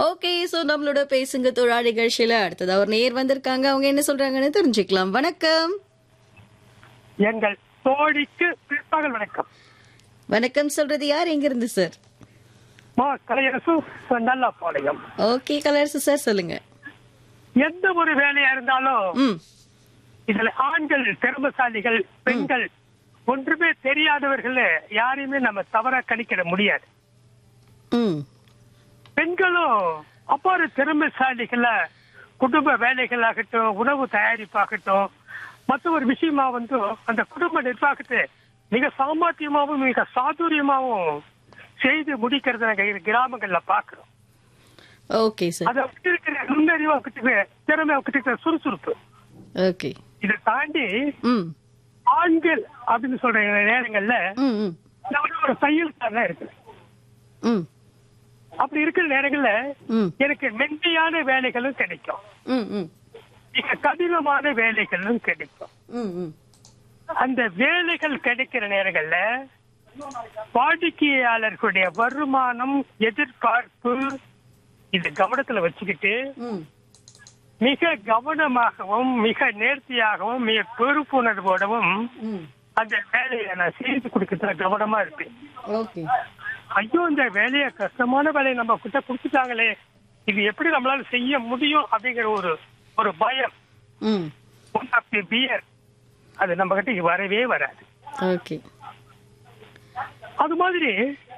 Okay so நம்மளோட பேசுங்க தோழா நிகழ்ச்சியில அடுத்தது அவர் நேர் வந்திருக்காங்க அவங்க என்ன சொல்றாங்கன்னு தெரிஞ்சுக்கலாம் வணக்கம் எங்கள் தோழிக்கு பிற்பகல் வணக்கம் வணக்கம் சொல்றது யார் எங்க இருந்து சார் மா கலையரசு நல்லா பாளையம் ஓகே கலர்ஸ் சார் சொல்லுங்க எந்த ஒரு வேலையா இருந்தாலும் ம் இதுல ஆண்கள் திறமசாலிகள் பெண்கள் ஒன்றுமே தெரியாதவர்கள் யாரையுமே நம்ம தவறா கணிக்கிட முடியாது ம் பெண்களும் அப்பாறு திறமைசாலிகள குடும்ப வேலைகளாகட்டும் உணவு தயாரிப்பாகட்டும் மற்ற ஒரு விஷயமா வந்து அந்த குடும்ப நிர்வாகத்தை மிக சாமர்த்தியமாவும் மிக சாதுரியமாவும் செய்து முடிக்கிறத நாங்க கிராமங்கள்ல பாக்குறோம் ஓகே சார் அதை இருக்கிற நுண்ணறிவா கிட்ட திறமை கிட்ட சுறுசுறுப்பு ஓகே இதை தாண்டி ம் ஆண்கள் அப்படின்னு சொல்ற நேரங்கள்ல ம் ம் நான் வந்து ஒரு தையல்காரனா இருக்கு ம் அப்படி இருக்கிற நேரங்கள்ல ம் எனக்கு மென்மையான வேலைகளும் கிடைக்கும் ம் ம் மிக கடினமான வேலைகளும் கிடைக்கும் ம் ம் அந்த வேலைகள் கிடைக்கிற நேரங்கள்ல வாடிக்கையாளர்களுடைய வருமானம் எதிர்பார்ப்பு இது கவனத்துல வச்சுக்கிட்டு ம் மிக கவனமாகவும் மிக நேர்த்தியாகவும் மிக பொறுப்புணர்வோடவும் ம் அந்த வேலையை நான் செய்து கொடுக்கறதுல கவனமா இருப்பேன் ஓகே ஐயோ இந்த வேலையை கஷ்டமான வேலையை நம்ம கிட்ட கொடுத்துட்டாங்களே இது எப்படி நம்மளால செய்ய முடியும் அப்படிங்கிற ஒரு ஒரு பயம் ம் பியர் அது நம்ம கிட்ட வரவே வராது ஓகே அது மாதிரி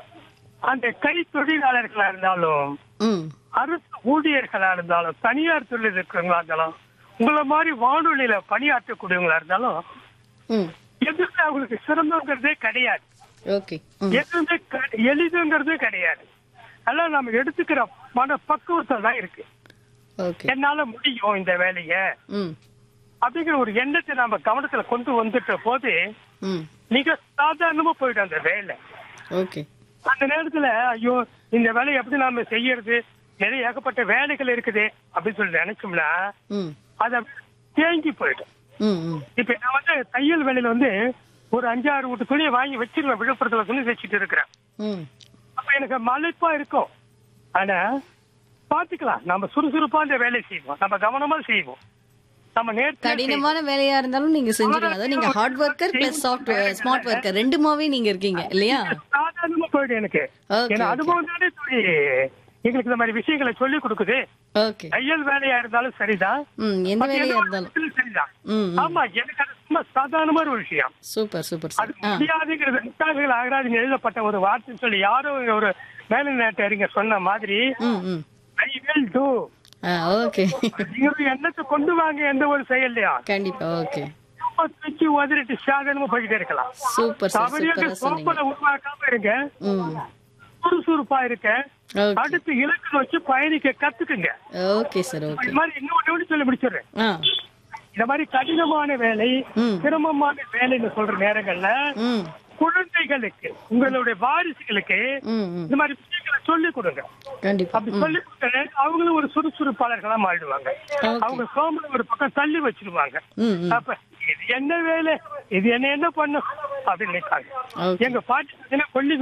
அந்த கை தொழிலாளர்களா இருந்தாலும் ம் அரசு ஊழியர்களா இருந்தாலும் தனியார் தொழில் இருக்கிறவங்களா இருந்தாலும் உங்களை மாதிரி வானொலியில பணியாற்றக்கூடியவங்களா இருந்தாலும் ம் எதுவுமே அவங்களுக்கு சிரமங்கிறதே கிடையாது ஓகே ம் எதுவுமே க- எளிதுங்கிறதே கிடையாது எல்லாம் நம்ம எடுத்துக்கிற மன பக்குவத்தில் தான் இருக்கு ஓகே என்னால முடியும் இந்த வேலைய ம் அப்படிங்கிற ஒரு எண்ணத்தை நம்ம கவனத்துல கொண்டு வந்துட்ட போது ம் மிக சாதாரணமா போயிடும் அந்த வேலை ஓகே அந்த நேரத்துல ஐயோ இந்த வேலையை எப்படி நாம செய்யறது நிறைய ஏகப்பட்ட வேலைகள் இருக்குது அப்படின்னு சொல்லி நினைச்சோம்னா ம் அது தேங்கி போயிடும் ம் ம் இப்ப நான் வந்து தையல் வேலையில வந்து ஒரு அஞ்சாறு வீட்டு துணியை வாங்கி வச்சிருவேன் விழுப்புரத்துல துணி தைச்சிட்டு இருக்கிறேன் ம் அப்ப எனக்கு மலைப்பா இருக்கும் ஆனா பாத்துக்கலாம் நம்ம சுறுசுறுப்பா இந்த வேலையை செய்வோம் நம்ம கவனமா செய்வோம் நம்ம நேர்த்தியா செய்வோம். கடினமான வேலையா இருந்தாலும் நீங்க செஞ்சிருங்க அதாவது நீங்க hard worker plus software smart worker ரெண்டுமாவே நீங்க இருக்கீங்க இல்லையா சாதாரணமா போயிடும் எனக்கு Okay, ஏன்னா okay. அனுபவம் தானே சொல்லி எங்களுக்கு இந்த மாதிரி விஷயங்களை சொல்லி கொடுக்குது ஓகே தையல் வேலையா இருந்தாலும் சரிதான் ம் எந்த மத்த வேலையா எல்லா இருந்தாலும் விஷயத்திலும் சரிதான் ம் ம். ஆமா எனக்கு அது சும்மா சாதாரணமான ஒரு விஷயம் சூப்பர் சூப்பர் அது சார் ஆ முடியாதுங்கிறது முட்டாள்கள் ஆகிறாதுங்க எழுதப்பட்ட ஒரு வார்த்தைன்னு சொல்லி யாரோ ஒரு மேல நாட்டு அறிஞர் சொன்ன மாதிரி hmm hmm I will do ah okay அப்படிங்கிற எண்ணத்தை கொண்டு வாங்க எந்த ஒரு செயல்லையா கண்டிப்பா ஓகே சும்மா தூக்கி உதறிட்டு சாதாரணமா போய்கிட்டே இருக்கலாம் சூப்பர் சார் தவறியாக சூப்பரா சொன்னீங்க சோப்பனை உருவாக்காம இருங்க ம் சுறுசுறுப்பா இருக்க ஓகே அடுத்து இலக்கு நோக்கி பயணிக்க கத்துக்குங்க ஓகே சார் ஓகே இது மாதிரி இன்னொன்னு ஒண்ணு சொல்லி முடிச்சிடுறேன் ஆ இந்த மாதிரி கடினமான வேலை ம். சிரமமான வேலைன்னு சொல்ற நேரங்கள்ல ம் குழந்தைகளுக்கு உங்களுடைய வாரிசுகளுக்கு ம் ம் இந்த மாதிரி விஷயங்களை சொல்லி கொடுங்க கண்டிப்பா அப்படி சொல்லி கொடுத்த அவங்களும் ஒரு சுறுசுறுப்பாளர்களா மாறிடுவாங்க Okay. அவங்க சோம்பலை ஒரு பக்கம் தள்ளி வச்சிருவாங்க ம் ம் அப்ப இது என்ன வேலை இது என்ன என்ன பண்ணும் அப்படின்னு நினைப்பாங்க Okay. எங்க பாட்டி கொல்லி